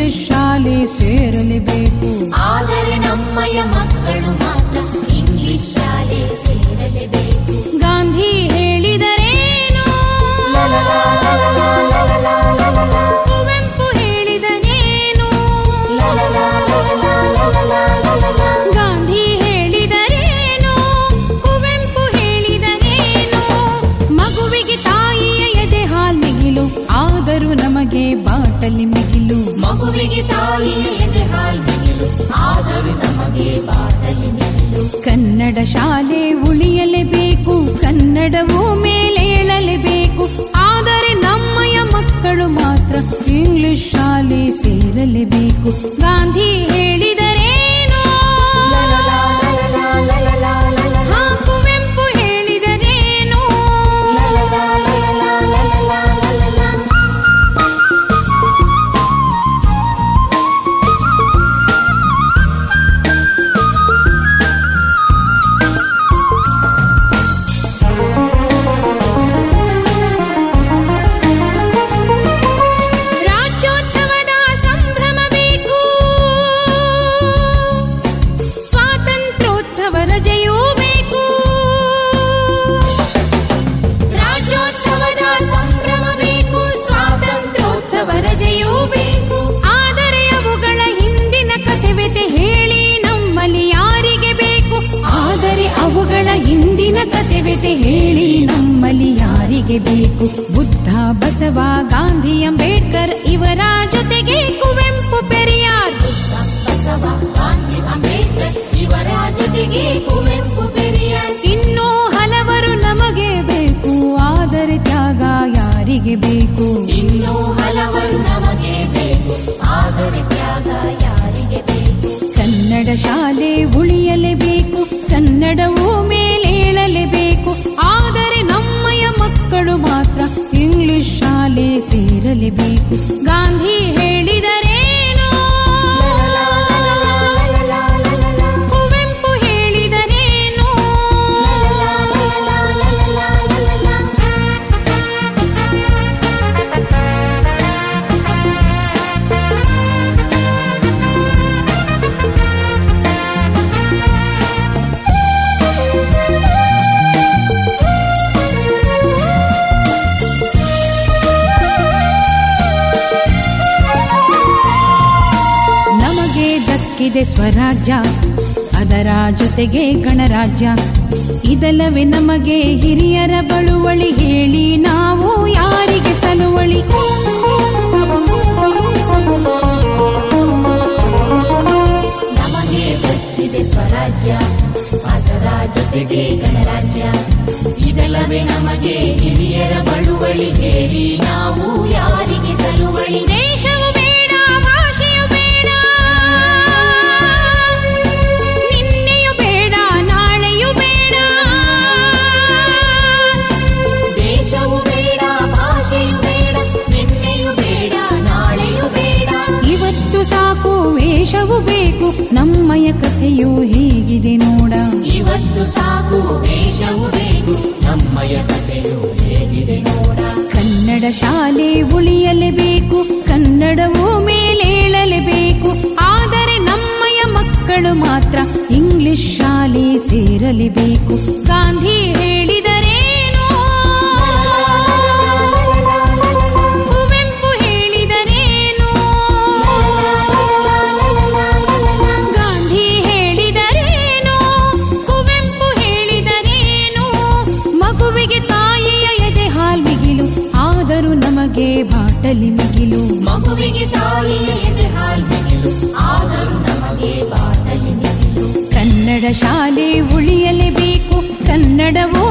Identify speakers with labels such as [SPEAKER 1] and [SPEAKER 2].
[SPEAKER 1] English ಶಾಲೆ ಸೇರಲೇಬೇಕು
[SPEAKER 2] ಆದರೆ ನಮ್ಮಯ ಮಕ್ಕಳು ಮಾತ್ರ ಇಂಗ್ಲಿಷ್ ಶಾಲೆ ಸೇರಲೇಬೇಕು
[SPEAKER 1] ಗಾಂಧಿ ಹೇಳಿದರೇನು ಕುವೆಂಪು ಹೇಳಿದನೇನು ಗಾಂಧಿ ಹೇಳಿದರೇನು ಕುವೆಂಪು ಹೇಳಿದನೇನು ಮಗುವಿಗೆ ತಾಯಿಯ ಎದೆ ಹಾಲ್ ಮಿಗಿಲು ಆದರೂ ನಮಗೆ ಬಾಟಲಿ ಮಿಗಿಲು
[SPEAKER 2] ಮಗುವಿಗೆ ತಾಯಿಯ ಎದೆ ಹಾಲ್ ಮಿಗಿಲು ಆದರೂ ನಮಗೆ ಬಾಟಲಿ ಮಿಗಿಲು
[SPEAKER 1] ಕನ್ನಡ ಶಾಲೆ ಉಳಿಯಲೇಬೇಕು ಕನ್ನಡವು ಮೇಲೇಳಲೇಬೇಕು ಆದರೆ ನಮ್ಮಯ ಮಕ್ಕಳು ಮಾತ್ರ ಇಂಗ್ಲಿಷ್ ಶಾಲೆ ಸೇರಲೇಬೇಕು ಗಾಂಧಿ ಹೇಳಿದರೇನು ಹಾ ಕುವೆಂಪು ಹೇಳಿದರೇನು ರಾಜ್ಯೋತ್ಸವದ ಸಂಭ್ರಮ ಬೇಕು ಸ್ವಾತಂತ್ರ್ಯೋತ್ಸವ ರಜೆಯೂ ಬೇಕು ರಾಜ್ಯೋತ್ಸವದ ಸಂಭ್ರಮ ಬೇಕು ಸ್ವಾತಂತ್ರ್ಯೋತ್ಸವ ರಜೆಯೂ ಬೇಕು ಆದರೆ ಅವುಗಳ ಹಿಂದಿನ ಕಥೆವೆತೆ ಹೇಳಿ ನಮ್ಮಲ್ಲಿ ಯಾರಿಗೆ ಬೇಕು ಆದರೆ ಅವುಗಳ ಹಿಂದಿನ ಕಥೆವೆತೆ ಹೇಳಿ ನಮ್ಮಲ್ಲಿ ಯಾರಿಗೆ ಬೇಕು ಬುದ್ಧ ಬಸವ ಗಾಂಧಿ ಅಂಬೇಡ್ಕರ್ ಇವರ ಜೊತೆಗೆ ಕುವೆಂಪು ಪೆರಿಯಾರ್
[SPEAKER 2] ಬಸವ ಗಾಂಧಿ ಅಂಬೇಡ್ಕರ್ ಇವರ ಜೊತೆಗೆ ಕುವೆಂಪು ಪೆರಿಯಾರ್
[SPEAKER 1] ಇನ್ನೂ ಹಲವರು ನಮಗೆ ಬೇಕು ಆದರೆ ತ್ಯಾಗ ಯಾರಿಗೆ ಬೇಕು
[SPEAKER 2] ಇನ್ನೂ ಹಲವರು ನಮಗೆ ಬೇಕು ಆದರೆ ತ್ಯಾಗ ಯಾರಿಗೆ ಬೇಕು
[SPEAKER 1] ಕನ್ನಡ ಶಾಲೆ ಉಳಿಯಲೇಬೇಕು ಕನ್ನಡವು ಮೇಲೇಳಲೇಬೇಕು ಆದರೆ ನಮ್ಮಯ ಮಕ್ಕಳು ಮಾತ್ರ ಇಂಗ್ಲಿಷ್ ಶಾಲೆ ಸೇರಲೇಬೇಕು ಗಾಂಧಿ ಹೇಳಿದರೇನು ಕುವೆಂಪು ಹೇಳಿದರೇನು ನಮಗೆ ದಕ್ಕಿದೆ ಸ್ವರಾಜ್ಯ ಅದರ ಜೊತೆಗೆ ಗಣರಾಜ್ಯ ಇದಲ್ಲವೇ ನಮಗೆ ಹಿರಿಯರ ಬಳುವಳಿ ಹೇಳಿ ನಾವು ಯಾರಿಗೆ ಸಲುವಳಿ
[SPEAKER 2] ನಮಗೆ ದಕ್ಕಿದೆ ಸ್ವರಾಜ್ಯ ಅದರ ಜೊತೆಗೆ ಗಣರಾಜ್ಯ ಇದಲ್ಲವೇ ನಮಗೆ ಹಿರಿಯರ ಬಳುವಳಿ ಹೇಳಿ ನಾವು ಯಾರಿಗೆ ಸಲುವಳಿ
[SPEAKER 1] ದೇಶವು ಬೇಡ ಭಾಷೆಯು ಬೇಡ ನಿನ್ನೆಯು ಬೇಡ ನಾಳೆಯು ಬೇಡ
[SPEAKER 2] ದೇಶವು ಬೇಡ ಭಾಷೆಯು ಬೇಡ ನಿನ್ನೆಯು ಬೇಡ ನಾಳೆಯು ಬೇಡ
[SPEAKER 1] ಇವತ್ತು ಸಾಕು ವೇಷವು ಬೇಕು ನಮ್ಮಯ ಕಥೆಯು ಹೇಗಿದೆ ನೋಡ
[SPEAKER 2] ಇವತ್ತು ಸಾಕು ವೇಷವು ಬೇಕು ನಮ್ಮಯ ಕಥೆಯು ಹೇಗಿದೆ ನೋಡ
[SPEAKER 1] ಕನ್ನಡ ಶಾಲೆ ಉಳಿಯಲೇಬೇಕು ಕನ್ನಡವು ಮೇಲೇಳಲೇಬೇಕು ಆದರೆ ನಮ್ಮಯ ಮಕ್ಕಳು ಮಾತ್ರ ಇಂಗ್ಲಿಷ್ ಶಾಲೆ ಸೇರಲೇಬೇಕು ಗಾಂಧಿ ಹೇಳಿದರೇನು ಕುವೆಂಪು ಹೇಳಿದರೇನು ಗಾಂಧಿ ಹೇಳಿದರೇನು ಕುವೆಂಪು ಹೇಳಿದರೇನು ಮಗುವಿಗೆ ತಾಯಿಯ ಎದೆ ಹಾಲ್ ಮಿಗಿಲು ಆದರೂ ನಮಗೆ ಬಾಟಲಿ ಮಿಗಿಲು
[SPEAKER 2] ಮಗುವಿಗೆ ತಾಯಿಯ ಎದೆ ಹಾಲ್ ಮಿಗಿಲು ಆದರೂ ನಮಗೆ ಬಾಟಲಿ ಮಿಗಿಲು
[SPEAKER 1] ಕನ್ನಡ ಶಾಲೆ ಉಳಿಯಲೇಬೇಕು ಕನ್ನಡವು